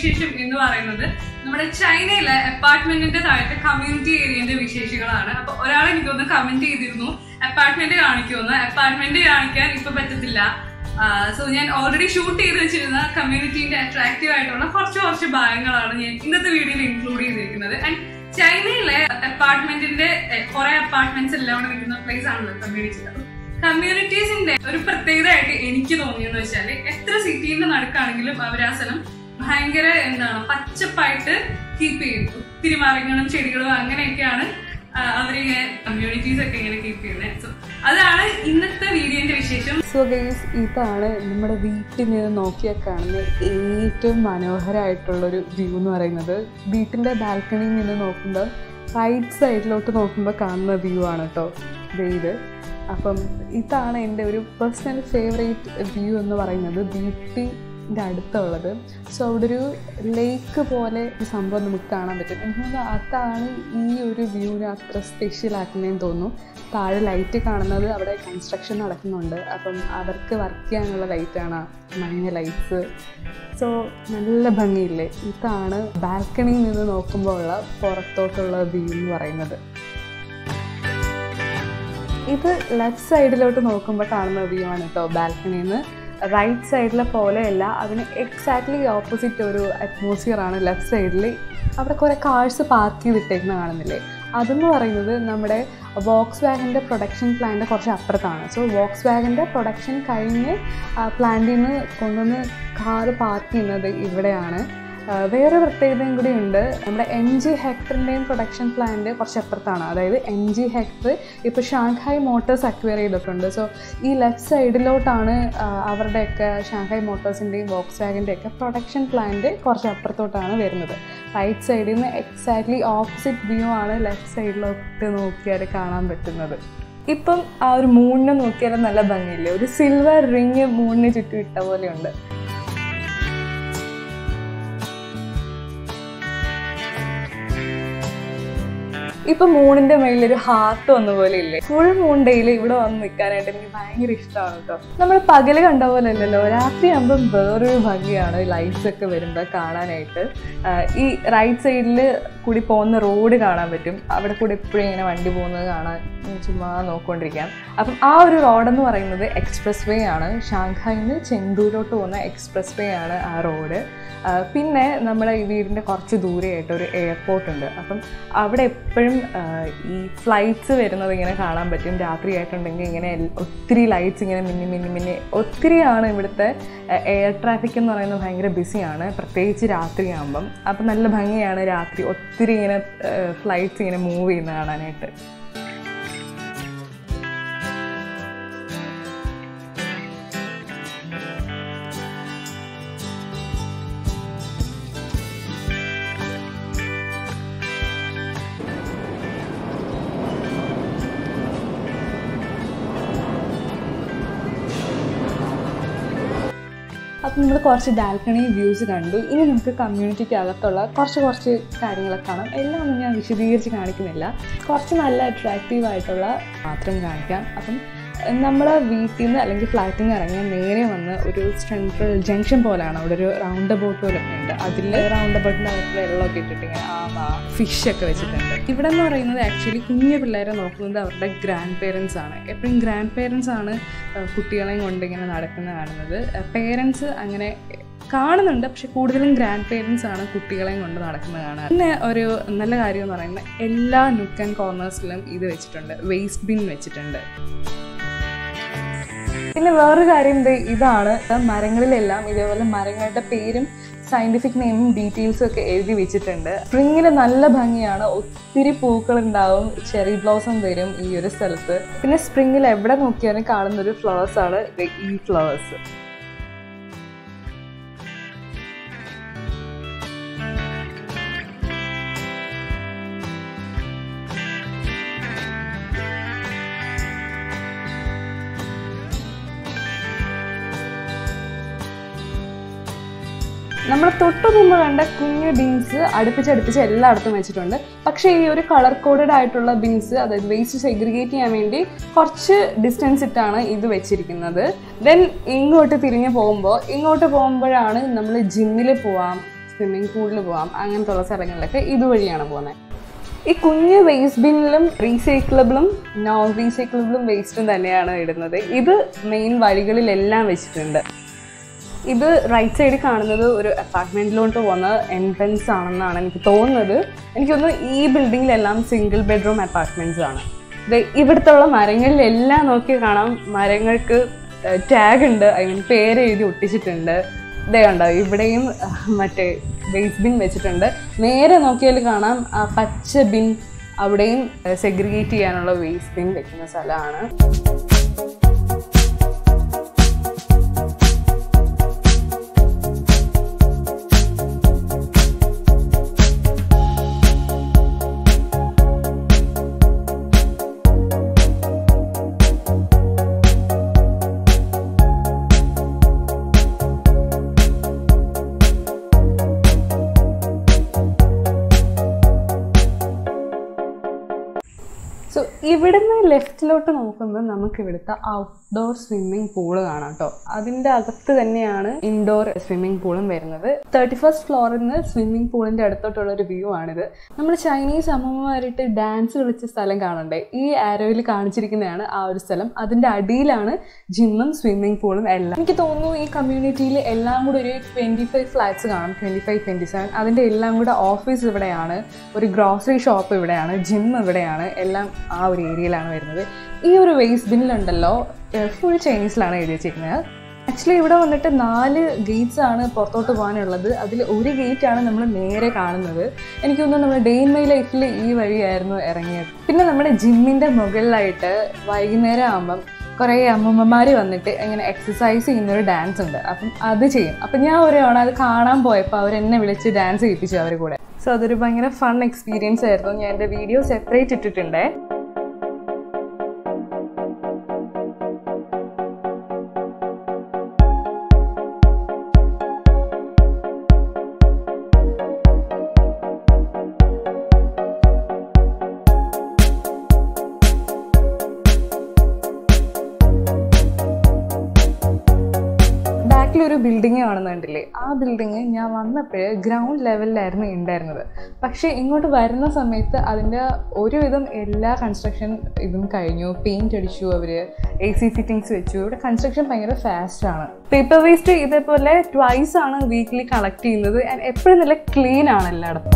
വിശേഷം എന്ന് പറയുന്നത് നമ്മുടെ ചൈനയിലെ അപ്പാർട്ട്മെന്റിന്റെ താഴത്തെ കമ്മ്യൂണിറ്റി ഏരിയന്റെ വിശേഷങ്ങളാണ് അപ്പൊ ഒരാൾ എനിക്കൊന്ന് കമന്റ് ചെയ്തിരുന്നു അപ്പാർട്ട്മെന്റ് കാണിക്കുമെന്ന് അപ്പാർട്ട്മെന്റ് കാണിക്കാൻ ഇപ്പൊ പറ്റത്തില്ല സോ ഞാൻ ഓൾറെഡി ഷൂട്ട് ചെയ്ത് വെച്ചിരുന്ന കമ്മ്യൂണിറ്റീന്റെ അട്രാക്റ്റീവ് ആയിട്ടുള്ള കുറച്ച് കുറച്ച് ഭാഗങ്ങളാണ് ഞാൻ ഇന്നത്തെ വീഡിയോയിൽ ഇൻക്ലൂഡ് ചെയ്തിരിക്കുന്നത് ആൻഡ് ചൈനയിലെ അപ്പാർട്ട്മെന്റിന്റെ കുറെ അപ്പാർട്ട്മെന്റ്സ് എല്ലാം കൂടെ നിൽക്കുന്ന പ്ലേസ് ആണല്ലോ കമ്മ്യൂണിറ്റി കമ്മ്യൂണിറ്റീസിന്റെ ഒരു പ്രത്യേകതയായിട്ട് എനിക്ക് തോന്നിയെന്ന് വെച്ചാല് എത്ര സിറ്റീന്റെ നടുക്കാണെങ്കിലും അവർ ആ സ്ഥലം ഭയങ്കര എന്താണ് പച്ചപ്പായിട്ട് കീപ്പ് ചെയ്യും ഒത്തിരി മരങ്ങളും ചെടികളും അങ്ങനെയൊക്കെയാണ് ആ, അവരിങ്ങനെ കമ്മ്യൂണിറ്റീസ് ഒക്കെ ഇങ്ങനെ കീപ്പ് ചെയ്യുന്നത് സോ അതാണ് ഇന്നത്തെ വീഡിയോന്റെ വിശേഷം സോ ഗൈസ് ഇതാണ് നമ്മുടെ വീട്ടിൽ നിന്ന് നോക്കിയാൽ കാണുന്ന ഏറ്റവും മനോഹരമായിട്ടുള്ളൊരു വ്യൂ എന്ന് പറയുന്നത് വീട്ടിൻ്റെ ബാൽക്കണിയിൽ നിന്ന് നോക്കുമ്പോൾ റൈറ്റ് സൈഡിലോട്ട് നോക്കുമ്പോൾ കാണുന്ന വ്യൂ ആണ് കേട്ടോ ഇത് അപ്പം ഇതാണ് എൻ്റെ ഒരു പേഴ്സണൽ ഫേവറേറ്റ് വ്യൂ എന്ന് പറയുന്നത് വീട്ടിൻ്റെ അടുത്തുള്ളത് സോ അവിടെ ഒരു ലേക്ക് പോലെ ഒരു സംഭവം നമുക്ക് കാണാൻ പറ്റും എനിക്ക് തോന്നുന്നു അതാണ് ഈ ഒരു വ്യൂവിനെ അത്ര സ്പെഷ്യൽ ആക്കുന്നതെന്ന് തോന്നുന്നു താഴെ ലൈറ്റ് കാണുന്നത് അവിടെ കൺസ്ട്രക്ഷൻ നടക്കുന്നുണ്ട് അപ്പം അവർക്ക് വർക്ക് ചെയ്യാനുള്ള ലൈറ്റാണ് മഞ്ഞ ലൈറ്റ്സ് സോ നല്ല ഭംഗിയില്ലേ ഇതാണ് ബാൽക്കണിയിൽ നിന്ന് നോക്കുമ്പോൾ ഉള്ള പുറത്തോട്ടുള്ള വ്യൂ എന്ന് പറയുന്നത് ഇത് ലെഫ്റ്റ് സൈഡിലോട്ട് നോക്കുമ്പോൾ കാണുന്ന വ്യൂ ആണ് കേട്ടോ ബാൽക്കണിയിൽ നിന്ന് റൈറ്റ് സൈഡിലെ പോലെയല്ല അതിന് എക്സാക്ട്ലി ഓപ്പോസിറ്റ് ഒരു അറ്റ്മോസ്ഫിയർ ആണ് ലെഫ്റ്റ് സൈഡിൽ അവിടെ കുറേ കാഴ്സ് പാർക്ക് ചെയ്തിട്ടേക്കുന്ന കാണുന്നില്ലേ അതെന്ന് പറയുന്നത് നമ്മുടെ വോക്സ് വാഗൻ്റെ പ്രൊഡക്ഷൻ പ്ലാന്റ് കുറച്ച് അപ്പുറത്താണ് സോ വോക്സ് വാഗൻ്റെ പ്രൊഡക്ഷൻ കഴിഞ്ഞ് പ്ലാന്റിൽ നിന്ന് കൊണ്ടുവന്ന് കാറ് പാർക്ക് ചെയ്യുന്നത് ഇവിടെയാണ് ആ, വേറെ പ്രത്യേകതയും കൂടി ഉണ്ട് നമ്മുടെ എം ജി ഹെക്ടറിൻ്റെയും പ്രൊഡക്ഷൻ പ്ലാന്റ് കുറച്ച് അപ്പുറത്താണ് അതായത് എം ജി ഹെക്ടർ ഇപ്പോൾ ഷാങ്ഹായ് മോട്ടോഴ്സ് അക്വയർ ചെയ്തിട്ടുണ്ട് സോ ഈ ലെഫ്റ്റ് സൈഡിലോട്ടാണ് ആ, അവരുടെയൊക്കെ ഷാങ്ഹായ് മോട്ടോഴ്സിൻ്റെയും വോക്സ് വാഗൻ്റെയൊക്കെ പ്രൊഡക്ഷൻ പ്ലാന്റ് കുറച്ച് അപ്പുറത്തോട്ടാണ് വരുന്നത് റൈറ്റ് സൈഡിൽ നിന്ന് എക്സാക്ട്ലി ഓപ്പോസിറ്റ് വ്യൂ ആണ് ലെഫ്റ്റ് സൈഡിലോട്ട് നോക്കിയാൽ കാണാൻ പറ്റുന്നത് ഇപ്പം ആ ഒരു മൂണിനെ നോക്കിയാൽ നല്ല ഭംഗിയില്ലേ ഒരു സിൽവർ റിങ് മൂണിന് ചുറ്റും ഇട്ട പോലെയുണ്ട് ഇപ്പൊ മൂണിന്റെ മേളിൽ ഒരു ഹാർട്ട് വന്ന പോലെ ഇല്ലേ ഫുൾ മൂൺ ഡേയിൽ ഇവിടെ വന്ന് നിൽക്കാനായിട്ട് എനിക്ക് ഭയങ്കര ഇഷ്ടമാണ് കേട്ടോ നമ്മൾ പകല് കണ്ട പോലെ അല്ലല്ലോ രാത്രി ആകുമ്പം വേറൊരു ഭംഗിയാണ് ലൈറ്റ്സ് ഒക്കെ വരുമ്പോൾ കാണാനായിട്ട് ആഹ് ഈ റൈറ്റ് സൈഡിൽ കൂടി പോകുന്ന റോഡ് കാണാൻ പറ്റും അവിടെ കൂടി എപ്പോഴും ഇങ്ങനെ വണ്ടി പോകുന്നത് കാണാൻ ഉം ചുമ്മാ നോക്കിക്കൊണ്ടിരിക്കാം അപ്പം ആ ഒരു റോഡെന്ന് പറയുന്നത് എക്സ്പ്രസ് വേ ആണ് ഷാങ്ഹായിൽ നിന്ന് ചെന്തൂരോട്ട് പോകുന്ന എക്സ്പ്രസ് വേ ആണ് ആ റോഡ് ആഹ് പിന്നെ നമ്മുടെ ഈ വീടിൻ്റെ കുറച്ച് ദൂരെയായിട്ട് ഒരു എയർപോർട്ട് ഉണ്ട് അപ്പം അവിടെ എപ്പോഴും ആഹ് ഈ ഫ്ലൈറ്റ്സ് വരുന്നത് ഇങ്ങനെ കാണാൻ പറ്റും രാത്രിയായിട്ടുണ്ടെങ്കിൽ ഇങ്ങനെ എൽ- ഒത്തിരി ലൈറ്റ്സ് ഇങ്ങനെ മിന്നി മിന്നി മിന്നി ഒത്തിരിയാണ് ഇവിടുത്തെ എയർ ട്രാഫിക് എന്ന് പറയുന്നത് ഭയങ്കര ബിസിയാണ് പ്രത്യേകിച്ച് രാത്രിയാകുമ്പം അപ്പം നല്ല ഭംഗിയാണ് രാത്രി ഒത്തിരി ഇങ്ങനെ ഫ്ലൈറ്റ്സ് ഇങ്ങനെ മൂവ് ചെയ്യുന്ന കാണാനായിട്ട് അപ്പം നമ്മൾ കുറച്ച് ബാൽക്കണി വ്യൂസ് കണ്ടു ഇനി നമുക്ക് കമ്മ്യൂണിറ്റിക്ക് അകത്തുള്ള കുറച്ച് കുറച്ച് കാര്യങ്ങളൊക്കെ കാണാം എല്ലാം ഒന്നും ഞാൻ വിശദീകരിച്ച് കാണിക്കുന്നില്ല കുറച്ച് നല്ല അട്രാക്റ്റീവ് ആയിട്ടുള്ള മാത്രം കാണിക്കാം അപ്പം നമ്മളെ വീട്ടിൽ നിന്ന് അല്ലെങ്കിൽ ഫ്ലാറ്റിൽ നിന്ന് ഇറങ്ങിയാൽ നേരെ വന്ന് ഒരു സെൻട്രൽ ജംഗ്ഷൻ പോലെയാണ് അവിടെ ഒരു റൗണ്ട് അബൌട്ട് പോലൊക്കെ ഉണ്ട് അതിൽ റൗണ്ട് അബൌട്ടിൻ്റെ അകത്ത് വെള്ളമൊക്കെ ഇട്ടിട്ട് ഇങ്ങനെ ആമ ഫിഷ് ഒക്കെ വെച്ചിട്ടുണ്ട് ഇവിടെ എന്ന് പറയുന്നത് ആക്ച്വലി കുഞ്ഞു പിള്ളേരെ നോക്കുന്നത് അവരുടെ ഗ്രാൻഡ് പേരൻസ് ആണ് എപ്പോഴും ഗ്രാൻഡ് പേരൻസ് ആണ് ഏഹ് കുട്ടികളെയും കൊണ്ട് ഇങ്ങനെ നടക്കുന്നത് കാണുന്നത് പേരൻസ് അങ്ങനെ കാണുന്നുണ്ട് പക്ഷെ കൂടുതലും ഗ്രാൻഡ് പേരൻസ് ആണ് കുട്ടികളെയും കൊണ്ട് നടക്കുന്നത് കാണാൻ പിന്നെ ഒരു നല്ല കാര്യം എന്ന് പറയുന്നത് എല്ലാ നുക്ക് ആൻഡ് കോർണേഴ്സിലും ഇത് വെച്ചിട്ടുണ്ട് വേസ്റ്റ് ബിൻ വെച്ചിട്ടുണ്ട് പിന്നെ വേറൊരു കാര്യം ദേ ഇതാണ് മരങ്ങളിലെല്ലാം ഇതേപോലെ മരങ്ങളുടെ പേരും സയന്റിഫിക് നെയിമും ഡീറ്റെയിൽസും ഒക്കെ എഴുതി വെച്ചിട്ടുണ്ട് സ്പ്രിങ്ങിൽ നല്ല ഭംഗിയാണ് ഒത്തിരി പൂക്കൾ ഉണ്ടാവും ചെറി ബ്ലോസം വരും ഈ ഒരു സ്ഥലത്ത് പിന്നെ സ്പ്രിങ്ങിൽ എവിടെ നോക്കിയാലും കാണുന്ന ഒരു ഫ്ലവേഴ്സ് ആണ് ദേ ഈ ഫ്ലവേഴ്സ് നമ്മൾ തൊട്ട് മുമ്പ് കണ്ട കുഞ്ഞു ബീൻസ് അടുപ്പിച്ചടുപ്പിച്ച് എല്ലായിടത്തും വെച്ചിട്ടുണ്ട് പക്ഷേ ഈ ഒരു കളർ കോഡഡ് ആയിട്ടുള്ള ബീൻസ് അതായത് വേസ്റ്റ് സെഗ്രിഗേറ്റ് ചെയ്യാൻ വേണ്ടി കുറച്ച് ഡിസ്റ്റൻസ് ഇട്ടാണ് ഇത് വെച്ചിരിക്കുന്നത് ദെൻ ഇങ്ങോട്ട് തിരിഞ്ഞ് പോകുമ്പോൾ ഇങ്ങോട്ട് പോകുമ്പോഴാണ് നമ്മൾ ജിമ്മിൽ പോവാം സ്വിമ്മിംഗ് പൂളിൽ പോകാം അങ്ങനത്തെ ഉള്ള സ്ഥലങ്ങളിലൊക്കെ ഇതുവഴിയാണ് പോകുന്നത് ഈ കുഞ്ഞ് വേസ്റ്റ് ബിന്നിലും റീസൈക്കിളബിളും നോൺ റീസൈക്കിളബിളും വേസ്റ്റും തന്നെയാണ് ഇടുന്നത് ഇത് മെയിൻ വഴികളിലെല്ലാം വെച്ചിട്ടുണ്ട് ഇത് റൈറ്റ് സൈഡിൽ കാണുന്നത് ഒരു അപ്പാർട്ട്മെന്റിലോട്ട് പോകുന്ന എൻട്രൻസ് ആണെന്നാണ് എനിക്ക് തോന്നുന്നത് എനിക്ക് തോന്നുന്നു ഈ ബിൽഡിങ്ങിലെല്ലാം സിംഗിൾ ബെഡ്റൂം അപ്പാർട്ട്മെന്റ്സ് ആണ് ദേ ഇവിടുത്തെ ഉള്ള മരങ്ങളിലെല്ലാം നോക്കി കാണാം മരങ്ങൾക്ക് ടാഗ് ഉണ്ട് ഐ മീൻ പേര് എഴുതി ഒട്ടിച്ചിട്ടുണ്ട് ഇതേ കണ്ടോ ഇവിടെയും അഹ്, മറ്റേ വേസ്റ്റ് ബിൻ വെച്ചിട്ടുണ്ട് നേരെ നോക്കിയാൽ കാണാം ആ പച്ച ബിൻ അവിടെയും സെഗ്രിഗേറ്റ് ചെയ്യാനുള്ള വേസ്റ്റ് ബിൻ വെക്കുന്ന സ്ഥലമാണ് സോ ഇവിടുന്ന് ലെഫ്റ്റിലോട്ട് നോക്കുമ്പോൾ നമുക്ക് ഇവിടുത്തെ ഔട്ട്ഡോർ സ്വിമ്മിംഗ് പൂള് കാണാം കേട്ടോ അതിൻ്റെ അകത്ത് തന്നെയാണ് ഇൻഡോർ സ്വിമ്മിംഗ് പൂളും വരുന്നത് തേർട്ടി ഫസ്റ്റ് ഫ്ലോറിൽ നിന്ന് സ്വിമ്മിംഗ് പൂളിൻ്റെ അടുത്തോട്ടുള്ള ഒരു വ്യൂ ആണിത് നമ്മൾ ചൈനീസ് അമ്മമാരായിട്ട് ഡാൻസ് കളിച്ച സ്ഥലം കാണണ്ടേ ഈ ആരോയിൽ കാണിച്ചിരിക്കുന്നതാണ് ആ ഒരു സ്ഥലം അതിൻ്റെ അടിയിലാണ് ജിമ്മും സ്വിമ്മിംഗ് പൂളും എല്ലാം എനിക്ക് തോന്നുന്നു ഈ കമ്മ്യൂണിറ്റിയിൽ എല്ലാം കൂടെ ഒരു ട്വൻറ്റി ഫൈവ് ഫ്ലാറ്റ്സ് കാണും ട്വൻറ്റി ഫൈവ് ട്വൻറ്റി സെവൻ അതിൻ്റെ എല്ലാം കൂടെ ഓഫീസ് ഇവിടെയാണ് ഒരു ഗ്രോസറി ഷോപ്പ് ഇവിടെയാണ് ജിം ഇവിടെയാണ് എല്ലാം ആ ഒരു ഏരിയയിലാണ് വരുന്നത് ഈ ഒരു വേസ്റ്റ് ബിന്നിലുണ്ടല്ലോ ഫുൾ ചൈനീസിലാണ് എഴുതി വെച്ചിരിക്കുന്നത് ആക്ച്വലി ഇവിടെ വന്നിട്ട് നാല് ഗേറ്റ്സ് ആണ് പുറത്തോട്ട് പോകാനുള്ളത് അതിൽ ഒരു ഗേറ്റ് ആണ് നമ്മൾ നേരെ കാണുന്നത് എനിക്ക് തോന്നുന്നു നമ്മുടെ ഡേ ഇൻ മൈ ലൈഫിൽ ഈ വഴിയായിരുന്നു ഇറങ്ങിയത് പിന്നെ നമ്മുടെ ജിമ്മിൻ്റെ മുകളിലായിട്ട് വൈകുന്നേരം ആകുമ്പം കുറേ അമ്മമ്മമാർ വന്നിട്ട് ഇങ്ങനെ എക്സസൈസ് ചെയ്യുന്ന ഒരു ഡാൻസ് ഉണ്ട് അപ്പം അത് ചെയ്യും അപ്പം ഞാൻ ഒരു തവണ അത് കാണാൻ പോയപ്പോൾ അവർ എന്നെ വിളിച്ച് ഡാൻസ് ചെയ്യിപ്പിച്ചു അവർ കൂടെ സോ അതൊരു ഭയങ്കര ഫൺ എക്സ്പീരിയൻസ് ആയിരുന്നു ഞാൻ എൻ്റെ വീഡിയോ സെപ്പറേറ്റ് ഇട്ടിട്ടുണ്ടേ ബാക്കിൽ ഒരു ബിൽഡിംഗ് കാണുന്നുണ്ടല്ലേ ആ ബിൽഡിംഗ് ഞാൻ വന്നപ്പോഴേ ഗ്രൗണ്ട് ലെവലിലായിരുന്നു ഉണ്ടായിരുന്നത് പക്ഷേ ഇങ്ങോട്ട് വരുന്ന സമയത്ത് അതിൻ്റെ ഒരുവിധം എല്ലാ കൺസ്ട്രക്ഷൻ ഇതും കഴിഞ്ഞു പെയിൻറ് അടിച്ചു അവർ എ സി ഫിറ്റിങ്സ് വെച്ചു ഇവിടെ കൺസ്ട്രക്ഷൻ ഭയങ്കര ഫാസ്റ്റ് ആണ് പേപ്പർ വേസ്റ്റ് ഇതേപോലെ ട്വൈസ് ആണ് വീക്ക്ലി കളക്ട് ചെയ്യുന്നത് ആൻഡ് എപ്പോഴും നല്ല ക്ലീൻ ആണ് എല്ലായിടത്തും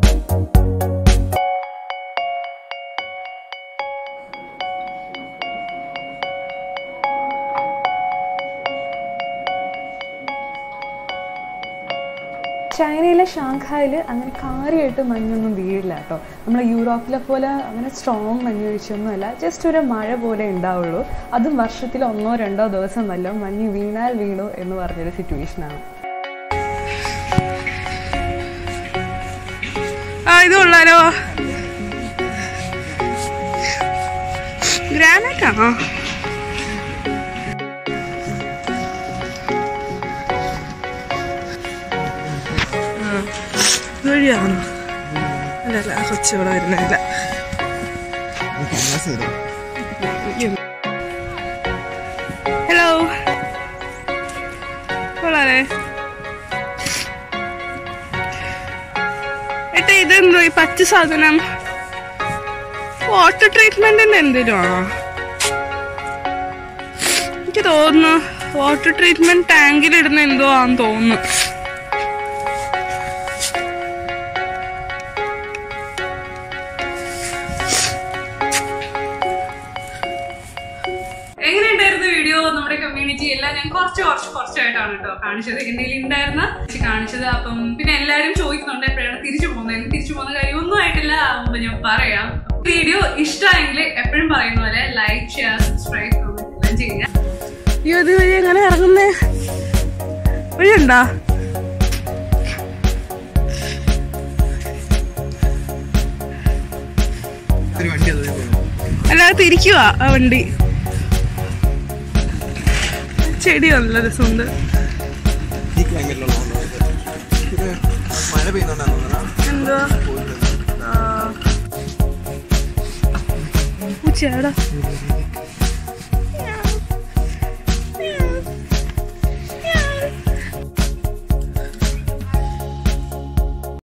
ചൈനയിലെ ഷാങ്ഹായിൽ അങ്ങനെ കാര്യമായിട്ട് മഞ്ഞൊന്നും വീഴില്ല കേട്ടോ നമ്മൾ യൂറോപ്പിലെ പോലെ അങ്ങനെ സ്ട്രോങ് മഞ്ഞ് വീഴ്ചയൊന്നുമല്ല ജസ്റ്റ് ഒരു മഴ പോലെ ഉണ്ടാവുള്ളൂ അതും വർഷത്തിൽ ഒന്നോ രണ്ടോ ദിവസം വല്ല മഞ്ഞ് വീണാൽ വീണു എന്ന് പറഞ്ഞൊരു സിറ്റുവേഷനാണ് ആ ഇത് കൊള്ളാലോ ഗ്രാനൈറ്റ് ആണോ ഇതുവഴിയാണോ അല്ല അല്ല ആ കൊച്ചു ഇവിടെ വരുന്നില്ല ഹലോ കൊള്ളാലേ ഏട്ടാ ഇതെന്തോ ഈ പച്ച സാധനം വാട്ടർ ട്രീറ്റ്മെന്റിന്റെ എന്തെങ്കിലും ആണോ എനിക്ക് തോന്നുന്നു വാട്ടർ ട്രീറ്റ്മെന്റ് ടാങ്കിൽ ഇടുന്ന എന്തോ ആണെന്ന് തോന്നുന്നു എങ്ങനെയുണ്ടായിരുന്നു വീഡിയോ നമ്മുടെ കമ്മ്യൂണിറ്റി എല്ലാം ഞാൻ കുറച്ച് കുറച്ച് കുറച്ചായിട്ടാണ് കേട്ടോ കാണിച്ചത് എന്റെ കയ്യിൽ ഉണ്ടായിരുന്ന കാണിച്ചത് അപ്പം പിന്നെ എല്ലാവരും ചോദിക്കുന്നുണ്ട് എപ്പോഴാണ് തിരിച്ചു പോകുന്നത് തിരിച്ചു പോകുന്ന കാര്യം ഒന്നും ആയിട്ടില്ല ആവുമ്പോ ഞാൻ പറയാം വീഡിയോ ഇഷ്ടമായെങ്കിൽ എപ്പോഴും പറയുന്ന പോലെ ലൈക്ക് ഷെയർ സബ്സ്ക്രൈബ് കമന്റ് എല്ലാം ചെയ്യുക അയ്യോ ഇത് വഴി എങ്ങനെ ഇറങ്ങുന്നേ വഴിയുണ്ടോ ഒരു വണ്ടി അതുവഴി പോകുന്നു അല്ലാതെ തിരിക്കുക ആ വണ്ടി ചെടി നല്ല രസമുണ്ട് ഈ ക്ലൈമറ്റിലുള്ള ഇത് മഴ പെയ്യുന്നുണ്ടാന്ന് തോന്നുന്നു എന്തോ പൂച്ചയാടാ